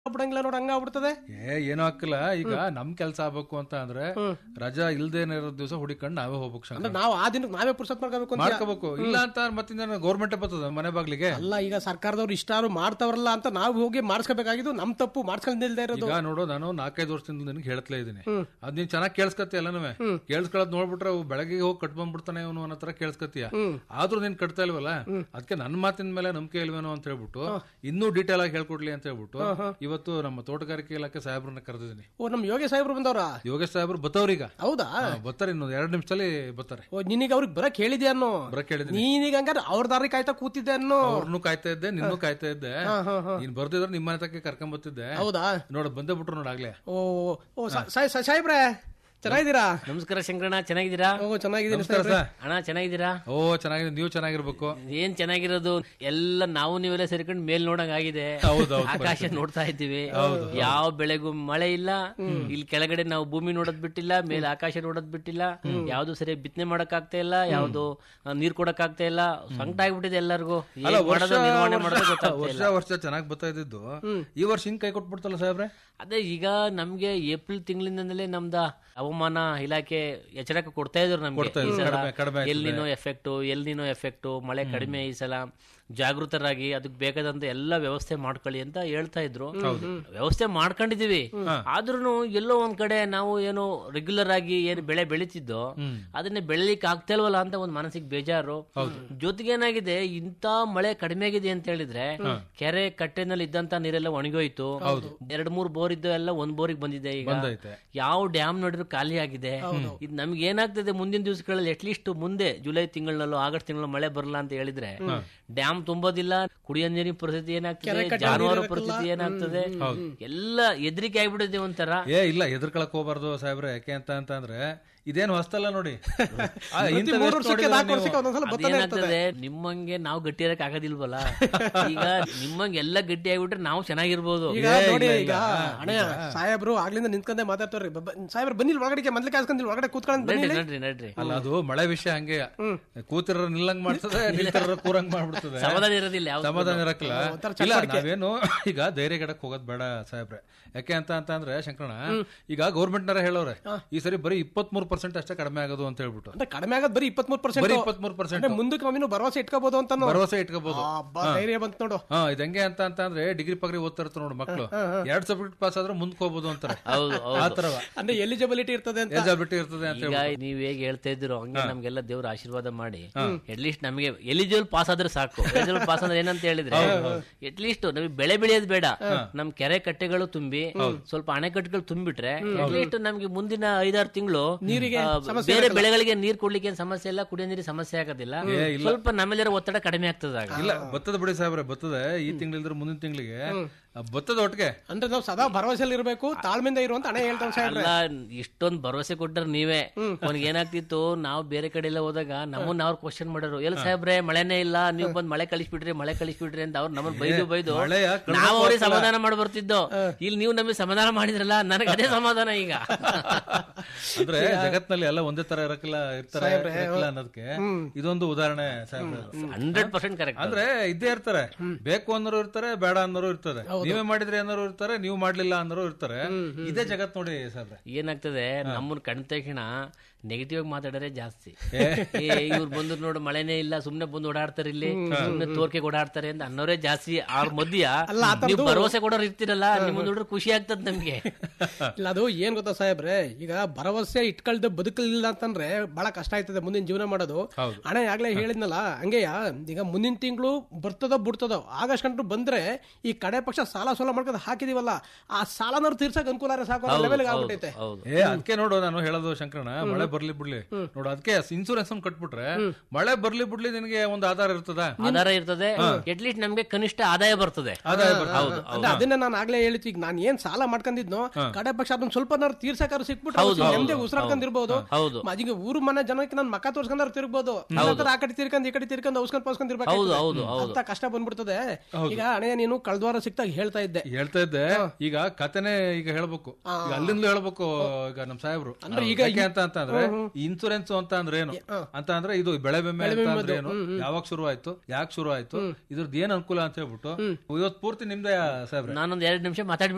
ಬಿಡಂಗಿಲ್ಲ ನೋಡ್ ಹಂಗ ಆಗ್ಬಿಡ್ತದೆ ಏ ಏನೂ ಹಾಕಿಲ್ಲ ಈಗ ನಮ್ ಕೆಲ್ಸ ಆಗ್ಬೇಕು ಅಂತ ಅಂದ್ರೆ ರಜಾ ಇಲ್ದೇನೆ ಇರೋ ದಿವಸ ಹುಡಿಕೊಂಡು ನಾವೇ ಹೋಗ್ಬೇಕು ಶಂಕರ ಅಂದ್ರೆ ನಾವು ಆ ದಿನಕ್ಕೆ ನಾವೇ ಪುರ್ಸತ್ ಮಾಡ್ಕೋಬೇಕು ಅಂತ ಮಾಡ್ಕೋಬೇಕು ಇಲ್ಲ ಅಂತ ಮತ್ತಿಂದ ಗೌರ್ಮೆಂಟ್ ಬರ್ತದ ಮನೆ ಬಾಗ್ಲಿಗೆ ಅಲ್ಲ ಈಗ ಸರ್ಕಾರದವ್ರು ಇಷ್ಟಾರು ಮಾಡ್ತಾವ್ರಲ್ಲ ಅಂತ ನಾವು ಹೋಗಿ ಮಾಡಿಸ್ಕೋಬೇಕಾಗಿದ್ದು ನಮ್ ತಪ್ಪು ಮಾಡ್ಸ್ಕೊಂಡಿಲ್ದೇ ಇರೋದು ಈಗ ನೋಡು ನಾನು ನಾಲ್ಕೈದು ವರ್ಷದಿಂದ ನಿನ್ಗೆ ಹೇಳ್ತಲೇ ಇದೀನಿ ಅದ್ ನೀನ್ ಚೆನ್ನಾಗಿ ಕೇಳಿಸ್ಕತಿ ಎಲ್ಲನೂ ಕೇಳಿಸ್ಕೊಳ್ಳೋದ್ ನೋಡ್ಬಿಟ್ರೆ ಅವು ಬೆಳಗ್ಗೆ ಹೋಗಿ ಕಟ್ ಬಂದ್ಬಿಡ್ತಾನೆ ಇವನು ಅನ್ನೋ ತರ ಕೇಳಿಸ್ಕತಿಯ ಆದ್ರೂ ನೀನ್ ಕಟ್ತಾ ಇಲ್ವಲ್ಲ ಅದಕ್ಕೆ ನನ್ನ ಮಾತಿನ ಮೇಲೆ ನಂಬಿಕೆ ಇಲ್ವೇನೋ ಅಂತ ಹೇಳ್ಬಿಟ್ಟು ಇನ್ನೂ ಡೀಟೇಲ್ ಆಗಿ ಹೇಳ್ಕೊಡ್ಲಿ ಅಂತ ಹೇಳ್ಬಿಟ್ಟು ಇವತ್ತು ನಮ್ಮ ತೋಟಗಾರಿಕೆ ಇಲಾಖೆ ಸಾಹೇಬ್ರನ್ನ ಕರೆದಿದ್ದೀನಿ ಓ ನಮ್ ಯೋಗಿ ಸಾಹೇಬ್ರು ಬಂದವ್ರ ಯೋಗೇಶ್ ಸಾಹೇಬ್ರು ಬತ್ತವ್ರೀಗ ಹೌದಾ ಬರ್ತಾರೆ ಇನ್ನೊಂದು ಎರಡು ನಿಮಿಷದಲ್ಲಿ ಬರ್ತಾರೆ ಓ ನಿನಗೆ ಅವ್ರಿಗೆ ಬರಕ್ ಹೇಳಿದೆ ಅನ್ನೋ ಬರಕ್ ಹೇಳಿದ್ದೀನಿ ನೀನೀಗ ಹಂಗಾರೆ ಅವ್ರ ದಾರಿ ಕಾಯ್ತಾ ಕೂತಿದ್ದೆ ಅನ್ನೋ ಅವ್ರನ್ನು ಕಾಯ್ತಾ ಇದ್ದೆ ನಿನ್ನೂ ಕಾಯ್ತಾ ಇದ್ದೆ ನೀನ್ ಬರ್ದಿದ್ರೆ ನಿಮ್ಮ ಮನೆ ತಕ್ಕ ಕರ್ಕೊಂಡ್ ಬರ್ತಿದ್ದೆ ಹೌದಾ ನೋಡ ಬಂದೇ ಬಿಟ್ರು ನೋಡಾಗ್ಲೇ ಓ ಓ ಸಾ- ಸಾಯ್- ಸಾಯ್- ಸಾಹೇಬ್ರೆ ಚೆನ್ನಾಗಿದ್ದೀರಾ ನಮಸ್ಕಾರ ಶಂಕರಣ್ಣ ಚೆನ್ನಾಗಿದ್ದೀರಾ ಓ ಚೆನ್ನಾಗಿದ್ದೀನಿ ನಮಸ್ಕಾರ ಸರ್ ಅಣ್ಣ ಚೆನ್ನಾಗಿದ್ದೀರಾ ಓ ಚೆನ್ನಾಗಿದೆ ನೀವು ಚೆನ್ನಾಗಿರ್ಬೇಕು ಏನ್ ಚೆನ್ನಾಗಿರೋದು ಎಲ್ಲ ನಾವು ನೀವೆಲ್ಲ ಸೇರ್ಕೊಂಡು ಮೇಲ್ ನೋಡಂಗ್ ಆಗಿದೆ ಹೌದೌದು, ಆಕಾಶ ನೋಡ್ತಾ ಇದ್ದೀವಿ ಯಾವ ಬೆಳೆಗೂ ಮಳೆ ಇಲ್ಲ ಇಲ್ಲಿ ಕೆಳಗಡೆ ನಾವು ಭೂಮಿ ನೋಡೋದ್ ಬಿಟ್ಟಿಲ್ಲ ಮೇಲೆ ಆಕಾಶ ನೋಡೋದ್ ಬಿಟ್ಟಿಲ್ಲ ಯಾವ್ದು ಸರಿ ಬಿತ್ತನೆ ಮಾಡಕ್ ಆಗ್ತಾ ಇಲ್ಲ ಯಾವ್ದು ಆ, ನೀರ್ ಕೊಡಕ್ ಆಗ್ತಾ ಇಲ್ಲ ಸಂಕಟ ಆಗ್ಬಿಟ್ಟಿದೆ ಎಲ್ಲರಿಗೂ ಅಲ್ಲ ಏನ್ ಮಾಡೋದು ವರ್ಷ ನಿರ್ವಹಣೆ ಮಾಡೋದು ವರ್ಷ- ಗೊತ್ತಾಗ್ತಾ ವರ್ಷ ಇಲ್ಲ ವರ್ಷ ಚೆನ್ನಾಗಿ ಬರ್ತಾ ಇದ್ದಿದ್ದು ಈ ವರ್ಷ ಹಿಂಗ್ ಕೈ ಕೊಟ್ಬಿಡ್ತಲ್ಲ ಸಾಹೇಬ್ರೆ ಅದೇ ಈಗ ನಮ್ಗೆ ಏಪ್ರಿಲ್ ತಿಂಗಳಿಂದಲೇ ನಮ್ದ ಹವಾಮಾನ ಇಲಾಖೆ ಎಚ್ಚರಿಕೆ ಕೊಡ್ತಾ ಇದ್ರು ನಮ್ಗೆ ಕೊಡ್ತಾ ಈ ಇದ್ರು. ಸಲ ಕಡಿಮೆ- ಕಡಿಮೆ ಆಯ್ತದೆ. ಎಲ್ಲಿನೋ ಎಫೆಕ್ಟು ಎಲ್ಲಿನೋ ಎಫೆಕ್ಟು ಮಳೆ ಕಡಿಮೆ ಈ ಸಲ ಜಾಗೃತರಾಗಿ ಅದಕ್ಕೆ ಬೇಕಾದಂತ ಎಲ್ಲ ವ್ಯವಸ್ಥೆ ಮಾಡ್ಕೊಳ್ಳಿ ಅಂತ ಹೇಳ್ತಾ ಇದ್ರು ವ್ಯವಸ್ಥೆ ಮಾಡ್ಕೊಂಡಿದೀವಿ ಆದ್ರೂ ಎಲ್ಲೋ ಒಂದ್ ಕಡೆ ನಾವು ಏನು ರೆಗ್ಯುಲರ್ ಆಗಿ ಏನು ಬೆಳೆ ಬೆಳಿತಿದ್ದೋ ಅದನ್ನ ಬೆಳಿಲಿಕ್ಕೆ ಆಗ್ತಾ ಇಲ್ವಲ್ಲ ಅಂತ ಒಂದ್ ಮನಸ್ಸಿಗೆ ಬೇಜಾರು ಜೊತೆಗೆ ಏನಾಗಿದೆ ಇಂತ ಮಳೆ ಕಡಿಮೆ ಆಗಿದೆ ಅಂತ ಹೇಳಿದ್ರೆ ಕೆರೆ ಕಟ್ಟೆನಲ್ಲಿ ಇದ್ದಂತ ನೀರೆಲ್ಲ ಒಣಗೋಯ್ತು ಎರಡ್ ಮೂರ್ ಬೋರ್ ಇದ್ದು ಎಲ್ಲ ಒಂದ್ ಬೋರಿಗೆ ಬಂದಿದೆ ಈಗ ಬಂದೈತೆ. ಯಾವ ಡ್ಯಾಮ್ ನೋಡಿದ್ರು ಖಾಲಿ ಆಗಿದೆ ಇದು ನಮ್ಗೆ ಏನಾಗ್ತದೆ ಮುಂದಿನ ದಿವಸಗಳಲ್ಲಿ ಅಟ್ಲೀಸ್ಟ್ ಮುಂದೆ ಜುಲೈ ತಿಂಗಳಲ್ಲೋ ಆಗಸ್ಟ್ ತಿಂಗಳಲ್ಲೋ ಮಳೆ ಬರಲ್ಲ ಅಂತ ಹೇಳಿದ್ರೆ ಡ್ಯಾಮ್ ತುಂಬೋದಿಲ್ಲ ಕುಡಿಯೋ ನೀರಿನ ಪರಿಸ್ಥಿತಿ ಏನಾಗ್ತದೆ ಜಾನುವಾರು ಪರಿಸ್ಥಿತಿ ಏನಾಗ್ತದೆ ಎಲ್ಲ ಹೆದರಿಕೆ ಆಗ್ಬಿಟ್ಟಿದೆ ಒಂಥರ ಏ ಇಲ್ಲ ಎದ್ರಕೊಳಕ್ ಹೋಗ್ಬಾರ್ದು ಸಾಹೇಬ್ರೆ ಯಾಕೆ ಅಂತ ಅಂತ ಅಂದ್ರೆ ಇದೇನು ಹೊಸ್ತಲ್ಲ ನೋಡಿ ಆ, ಇಂಥದ್ದು ಮೂರು ಎಷ್ಟು ವರ್ಷಕ್ಕೆ ನೋಡಿದ್ದೀರಾ ನಾಲ್ಕು ನೀವು? ವರ್ಷಕ್ಕೆ ಒಂದೊಂದ್ಸಲ ಬರ್ತಾನೆ ಇರ್ತದೆ ಅದೇನಾಗ್ತದೆ ನಿಮ್ಮಂಗೆ ನಾವು ಗಟ್ಟಿ ಇರಕ್ ಆಗೋದಿಲ್ವಲ್ಲ ಈಗ ನಿಮ್ಮಂಗೆ ಎಲ್ಲ ಗಟ್ಟಿ ಆಗ್ಬಿಟ್ರೆ ನಾವು ಚೆನ್ನಾಗಿರ್ಬೋದು ಈಗ ನೋಡಿ ಈಗ ಅಣ್ಣ ಸಾಹೇಬ್ರು ಆಗ್ಲಿಂದ ನಿಂತ್ಕೊಂಡೆ ಮಾತಾಡ್ತಾರ್ರಿ ಸಾಹೇಬ್ರು ಬನ್ನಿ ಇಲ್ಲಿ ಒಳಗಡೆ ಮಂದ್ಲಿ ಕಾಸ್ಕೊಂಡ್ ಒಳಗಡೆ ಕೂತ್ಕೊಂಡ್ ಬನ್ನಿ ನಡ್ರಿ ನಡ್ರಿ ನಡ್ರಿ ಅಲ್ಲ ಅದು ಮಳೆ ವಿಷಯ ಹಂಗೆ ಕೂತಿರೋ ನಿಲ್ಲಂಗ್ ಮಾಡ್ತದೆ ನಿಲ್ತಿರೋ ಕೂರಂಗ್ ಮಾಡ್ಬಿಡ್ತದೆ ಸಮಾಧಾನ ಇರೋದಿಲ್ಲ ಯಾವ ಸಮಾಧಾನ ಇರಕ್ಕಿಲ್ಲ ಇಲ್ಲ ನಾವೇನು ಈಗ ಧೈರ್ಯ ಗೆಡಕ್ ಹೋಗೋದ್ ಬೇಡ ಸಾಹೇಬ್ರೆ ಯಾಕೆ ಅಂತ ಅಂತ ಅಂದ್ರೆ ಶಂಕರಣ ಈಗ ಗೌರ್ಮೆಂಟ್ ನರ ಹೇಳೋರೆ ಈ ಸರಿ ಬರೀ ಇಪ್ಪತ್ತ್ ಮೂರು ಪರ್ಸೆಂಟ್ ಅಷ್ಟೇ ಕಡಿಮೆ ಆಗೋದು ಅಂತ ಹೇಳ್ಬಿಟ್ಟು ಅಂದ್ರೆ ಕಡಿಮೆ ಆಗೋದ್ ಬರೀ ಇಪ್ಪತ್ಮೂರು ಪರ್ಸೆಂಟ್ ಬರೀ ಇಪ್ಪತ್ತ್ ಮೂರು ಪರ್ಸೆಂಟ್ ಮುಂದಕ್ಕೆ ನಾವಿನ್ನು ಭರವಸೆ ಇಟ್ಕೋಬಹುದು ಅಂತ ಭರವಸೆ ಇಟ್ಕೋಬಹುದು ಧೈರ್ಯ ಬಂತು ನೋಡು ಹಾ ಇದು ಹೆಂಗೆ ಅಂತ ಅಂತ ಅಂದ್ರೆ ಡಿಗ್ರಿ ಪಗ್ರಿ ಓದ್ತಾ ಇರ್ತಾರೆ ನೋಡು ಮಕ್ಳು ಎರಡ್ ಸಬ್ಜೆಕ್ಟ್ ಪಾಸ್ ಆದ್ರೆ ಮುಂದಕ್ಕೆ ಹೋಗ್ಬೋದು ಅಂತಾರೆ ಹೌದು ಆ ತರವ ಅಂದ್ರೆ ಎಲಿಜಿಬಿಲಿಟಿ ಇರ್ತದೆ ಅಂತ ಎಲಿಜಿಬಿಲಿಟಿ ಇರ್ತದೆ ಅಂತ ಈಗ ನೀವ್ ಹೇಗೆ ಹೇಳ್ತಾ ಇದ್ರು ಹಂಗೆ ನಮ್ಗೆಲ್ಲ ದೇವ್ರ ಆಶೀರ್ವಾದ ಮಾಡಿ ಅಟ್ಲೀಸ್ಟ್ ನಮಗೆ ಎಲಿಜಿಬಲ್ ಪಾಸ್ ಆದ್ರೆ ಸಾಕು ಎಲಿಜಿಬಲ್ ಪಾಸ್ ಅಂದ್ರೆ ಏನಂತ ಹೇಳಿದ್ರೆ ಅಟ್ಲೀಸ್ಟ್ ನಮಗೆ ಬೆಳೆ ಬೆಳೆಯೋದು ಬೇಡ ನಮ್ ಕೆರೆ ಕಟ್ಟೆಗಳು ತುಂಬಿ ಸ್ವಲ್ಪ ಅಣೆಕಟ್ಟೆಗಳು ತುಂಬಿಟ್ರೆ ಅಟ್ಲೀಸ್ಟ್ ನಮ್ಗೆ ಮುಂದಿನ ಐದಾರು ತಿಂಗಳು ಬೇರೆ ಬೆಳೆಗಳಿಗೆ ನೀರ್ ಕೊಡ್ಲಿಕ್ಕೆ ಏನ್ ಸಮಸ್ಯೆ ಇಲ್ಲ ಕುಡಿಯೋ ನೀರಿಗೆ ಸಮಸ್ಯೆ ಆಗೋದಿಲ್ಲ ಸ್ವಲ್ಪ ನಮ್ಮಲ್ಲಿರೋ ಒತ್ತಡ ಕಡಿಮೆ ಆಗ್ತದ ಆಗ ಇಲ್ಲ ಬತ್ತದ ಬಿಡಿ ಸಾಹೇಬ್ರೆ ಬರ್ತದೆ ಈ ತಿಂಗಳಿಲ್ದ್ರೆ ಮುಂದಿನ ತಿಂಗಳಿಗೆ ಬತ್ತದ ಒಟ್ಟಿಗೆ ಅಂದ್ರೆ ನಾವು ಸದಾ ಭರವಸೆಯಲ್ಲಿ ಇರಬೇಕು ತಾಳ್ಮೆಯಿಂದ ಇರುವಂತ ಹಣೆ ಹೇಳ್ತಾವೆ ಸಾಹೇಬ್ರೆ ಅಲ್ಲ ಇಷ್ಟೊಂದ್ ಭರವಸೆ ಕೊಟ್ಟರ್ ನೀವೇ ಅವ್ನಿಗೆ ಏನಾಗ್ತಿತ್ತು ನಾವು ಬೇರೆ ಕಡೆ ಎಲ್ಲ ಹೋದಾಗ ನಮ್ಮನ್ನ ಅವ್ರು ಕ್ವಶನ್ ಮಾಡೋರು ಎಲ್ ಸಾಹೇಬ್ರೆ ಮಳೆನೇ ಇಲ್ಲ ನೀವು ಬಂದ್ ಮಳೆ ಕಳಿಸ್ಬಿಟ್ರಿ ಮಳೆ ಕಳಿಸ್ಬಿಟ್ರಿ ಅಂತ ಅವ್ರು ನಮ್ಮನ್ನ ಬೈದು ಬೈದು ಮಳೆಯ ಕಡಿಮೆ ನಾವು ಅವ್ರಿಗೆ ಸಮಾಧಾನ ಮಾಡಿ ಬರ್ತಿದ್ದೋ ಇಲ್ಲಿ ನೀವು ನಮಗೆ ಸಮಾಧಾನ ಮಾಡಿದ್ರಲ್ಲ ನನಗೆ ಅದೇ ಸಮಾಧಾನ ಈಗ ಅಂದ್ರೆ ಜಗತ್ನಲ್ಲಿ ಎಲ್ಲ ಒಂದೇ ತರ ಇರಕ್ಕಿಲ್ಲ ಇರ್ತಾರೆ ಇರಕ್ಕಿಲ್ಲ ಅನ್ನೋದಕ್ಕೆ ಇದೊಂದು ಉದಾಹರಣೆ ಸಾಹೇಬ್ರೆ ಹಂಡ್ರೆಡ್ ಪರ್ಸೆಂಟ್ ಕರೆಕ್ಟ್ ಅಂದ್ರೆ ಇದ್ದೇ ಇರ್ತಾರೆ ಬೇಕು ಅನ್ನೋರು ಇರ್ತಾರೆ ಬೇಡ ಅನ್ನೋರು ಇರ್ತಾರೆ ನೀವೇ ಮಾಡಿದ್ರೆ ಅನ್ನೋರು ಇರ್ತಾರೆ ನೀವು ಮಾಡ್ಲಿಲ್ಲ ಅನ್ನೋರು ಇರ್ತಾರೆ ಇದೇ ಜಗತ್ ನೋಡಿ ಸಾಹೇಬ್ರೆ ಏನಾಗ್ತದೆ ನಮ್ಮನ್ನ ಕಂಡ ತಕ್ಷಣ ನೆಗೆಟಿವ್ ಆಗಿ ಮಾತಾಡೋರೆ ಜಾಸ್ತಿ ಏ ಇವ್ರು ಬಂದ್ರು ನೋಡು ಮಳೆನೇ ಇಲ್ಲ ಸುಮ್ನೆ ಬಂದು ಓಡಾಡ್ತಾರೆ ಇಲ್ಲಿ ಸುಮ್ನೆ ತೋರ್ಕೆ ಓಡಾಡ್ತಾರೆ ಅಂತ ಅನ್ನೋರೇ ಜಾಸ್ತಿ ಅವ್ರ ಮಧ್ಯ ನೀವು ಭರವಸೆ ಕೊಡೋರು ಇರ್ತಿರಲ್ಲ ನಿಮ್ಮ ನೋಡ್ರೆ ಖುಷಿ ಆಗ್ತದ ನಮ್ಗೆ ಇಲ್ಲ ಅದು ಏನ್ ಗೊತ್ತಾ ಸಾಹೇಬ್ರೆ ಈಗ ಭರವಸೆ ಇಟ್ಕೊಳ್ದೆ ಬದುಕಲಿಲ್ಲ ಅಂತಂದ್ರೆ ಬಹಳ ಕಷ್ಟ ಆಯ್ತದೆ ಮುಂದಿನ ಜೀವನ ಮಾಡೋದು ಹಣ ಆಗ್ಲೇ ಹೇಳಿದ್ನಲ್ಲ ಹಂಗೆಯ ಈಗ ಮುಂದಿನ ತಿಂಗಳು ಬರ್ತದೋ ಬಿಡ್ತದೋ ಆಗಸ್ಟ್ ಗಂಟು ಬಂದ್ರೆ ಈ ಕಡೆ ಪಕ್ಷ ಸಾಲ ಸೋಲ ಮಾಡ್ಕೊಂಡು ಹಾಕಿದೀವಲ್ಲ ಆ ಸಾಲನವ್ರು ತೀರ್ಸಕ್ ಅನುಕೂಲ ಸಾಕು ಲೆವೆಲ್ ಆಗ್ಬಿಟ್ಟೈತೆ ಹೌದು ಏ ಅದಕ್ಕೆ ನೋಡು ನಾನು ಹೇಳೋದು ಶಂಕರಣ ಮಳೆ ಬರ್ಲಿ ಬಿಡ್ಲಿ ನೋಡು ಅದಕ್ಕೆ ಇನ್ಸೂರೆನ್ಸ್ ಅನ್ನು ಕಟ್ಬಿಟ್ರೆ ಮಳೆ ಬರ್ಲಿ ಬಿಡ್ಲಿ ನಿನಗೆ ಒಂದು ಆಧಾರ ಇರ್ತದ ಆಧಾರ ಇರ್ತದೆ ಅಟ್ಲೀಸ್ಟ್ ನಮ್ಗೆ ಕನಿಷ್ಠ ಆದಾಯ ಬರ್ತದೆ ಆದಾಯ ಬರ್ತದೆ. ಹೌದು ಅಂದ್ರೆ ಅದನ್ನ ನಾನು ಆಗ್ಲೇ ಹೇಳಿತ್ತು ಈಗ ನಾನು ಏನ್ ಸಾಲ ಮಾಡ್ಕೊಂಡಿದ್ನೋ ಕಡೆ ಪಕ್ಷ ಅದನ್ನ ಸ್ವಲ್ಪ ತೀರ್ಸಕಾರ ಸಿಕ್ಬಿಟ್ರೆ ನೆಮ್ಮದಿ ಉಸಿರಾಡ್ಕೊಂಡಿರ್ಬೋದು ಹೌದು ಅದೀಗ ಊರು ಮನೆ ಜನಕ್ಕೆ ನನ್ ಮಕ್ಕ ತೋರ್ಸ್ಕೊಂಡ್ರೆ ತಿರ್ಬೋದು ಇಲ್ಲಾಂದ್ರೆ ಆ ಕಡೆ ತಿರ್ಕೊಂಡ್ ಈ ಕಡೆ ತಿರ್ಕೊಂಡ್ ಔಸ್ಕೊಂಡ್ ಪೌಸ್ಕೊಂಡ್ ಹೌದು ಹೌದು ಹೌದು ಅಂತ ಕಷ್ಟ ಬಂದ್ಬಿಡ್ತದೆ ಈಗ ಹಣೆ ನೀನು ಕಳ್ದ್ವಾರ ಸಿಕ್ತಾಗ ಹೇಳ್ತಾ ಇದ್ದೆ ಹೇಳ್ತಾ ಇದ್ದೆ ಈಗ ಕಥೆನೆ ಈಗ ಹೇಳ್ಬೇಕು ಈಗ ಅಲ್ಲಿಂದಲೂ ಹೇಳ್ಬೇಕು ಈಗ ನಮ್ ಸಾಹೇಬ್ರು ಈಗ ಯಾಕೆ ಅಂತ ಅಂತ ಅಂದ್ರೆ ಇನ್ಸೂರೆನ್ಸ್ ಅಂತ ಅಂದ್ರೆ ಏನು ಅಂತ ಅಂದ್ರೆ ಇದು ಬೆಳೆ ವಿಮೆ ಅಂತ ಅಂದ್ರೆ ಏನು ಯಾವಾಗ ಶುರು ಆಯ್ತು ಯಾಕೆ ಶುರು ಆಯ್ತು ಇದ್ರದ್ದು ಏನ್ ಅನುಕೂಲ ಅಂತ ಹೇಳ್ಬಿಟ್ಟು ಇವತ್ತು ಪೂರ್ತಿ ನಿಮ್ದೇ ಸಾಹೇಬ್ರೆ ನಾನೊಂದ್ ಎರಡ್ ನಿಮಿಷ ಮಾತಾಡ್ಬಿಟ್ಟು